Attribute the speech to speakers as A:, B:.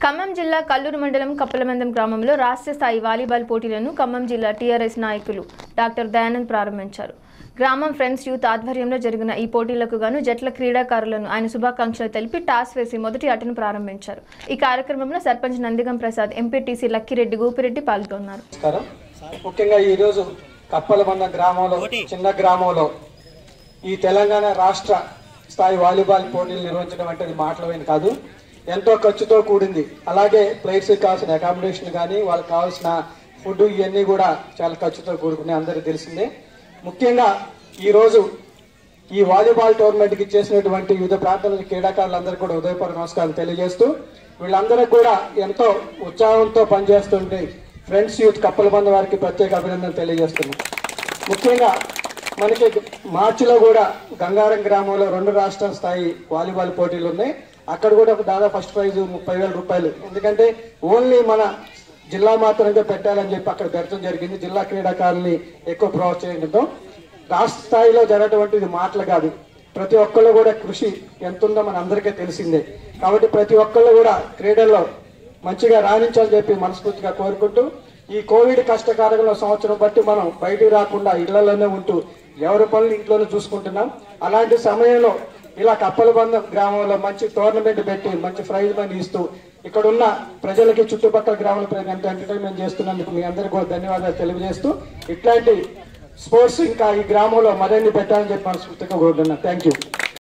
A: ఖమ్మం జిల్లా కల్లూరు మండలం కప్పలమందం గ్రామంలో రాష్ట్ర స్థాయి వాలీబాల్ పోటీలను ఖమ్మం జిల్లా టీఆర్ఎస్ నాయకులు డాక్టర్ దయానంద్ ప్రారంభించారు గ్రామం ఫ్రెండ్స్ యూత్ ఆధ్వర్యంలో జరిగిన ఈ పోటీలకు గాను జట్ల క్రీడాకారులను ఆయన శుభాకాంక్షలు తెలిపి టాస్ వేసి మొదటి ఆటను ప్రారంభించారు ఈ కార్యక్రమంలో సర్పంచ్ నందిగం ప్రసాద్ ఎంపీటీసీ లక్కిరెడ్డి గోపిరెడ్డి పాల్గొన్నారు
B: నమస్కారం ముఖ్యంగా ఈ రోజు కప్పలబంద గ్రామంలో చిన్న గ్రామంలో ఈ తెలంగాణ రాష్ట్ర స్థాయి వాలీబాల్ పోటీలు నిర్వహించడం అంటే అది మాటలమైన కాదు ఎంతో ఖర్చుతో కూడింది అలాగే ప్లేయర్స్ కావాల్సిన అకామిడేషన్ కానీ వాళ్ళకి కావాల్సిన ఫుడ్ ఇవన్నీ కూడా చాలా ఖర్చుతో కూడుకున్నాయి అందరికీ తెలిసిందే ముఖ్యంగా ఈ రోజు ఈ వాలీబాల్ టోర్నమెంట్ కి చేసినటువంటి వివిధ ప్రాంతాల క్రీడాకారులందరూ కూడా ఉదయపూర్వక నమస్కారాలు తెలియజేస్తూ వీళ్ళందరూ కూడా ఎంతో ఉత్సాహంతో పనిచేస్తుంటే ఫ్రెండ్స్ యూత్ కప్పల బంధు వారికి ప్రత్యేక అభినందనలు తెలియజేస్తున్నాం ముఖ్యంగా మనకి మార్చిలో కూడా గంగారం గ్రామంలో రెండు రాష్ట్ర స్థాయి వాలీబాల్ పోటీలు ఉన్నాయి అక్కడ కూడా ఒక దాదాపు ఫస్ట్ ప్రైజ్ ముప్పై వేల రూపాయలు ఎందుకంటే ఓన్లీ మన జిల్లా మాత్రమే పెట్టాలని చెప్పి అక్కడ పెట్టడం జరిగింది జిల్లా క్రీడాకారుల్ని ఎక్కువ ప్రోత్సహించడంతో రాష్ట్ర స్థాయిలో జరగటువంటిది మాటలు కాదు ప్రతి ఒక్కళ్ళు కూడా కృషి ఎంత ఉందో మన అందరికీ తెలిసిందే కాబట్టి ప్రతి ఒక్కళ్ళు కూడా క్రీడల్లో మంచిగా రాణించాలని చెప్పి మనస్ఫూర్తిగా కోరుకుంటూ ఈ కోవిడ్ కష్టకాలంలో సంవత్సరం బట్టి మనం బయటికి రాకుండా ఇళ్లలోనే ఉంటూ ఎవరి పనులు ఇంట్లోనే చూసుకుంటున్నాం అలాంటి సమయంలో ఇలా కప్పలబంధం గ్రామంలో మంచి టోర్నమెంట్ పెట్టి మంచి ప్రైజ్ మనీ ఇస్తూ ఇక్కడ ఉన్న ప్రజలకి చుట్టుపక్కల గ్రామాల ప్రజలకు ఎంటర్టైన్మెంట్ చేస్తున్నందుకు మీ అందరికీ కూడా ధన్యవాదాలు తెలియజేస్తూ ఇట్లాంటి స్పోర్ట్స్ ఇంకా ఈ గ్రామంలో మరిన్ని పెట్టాలని చెప్పి మనస్ఫూర్తిగా కోరుతున్నాను థ్యాంక్ యూ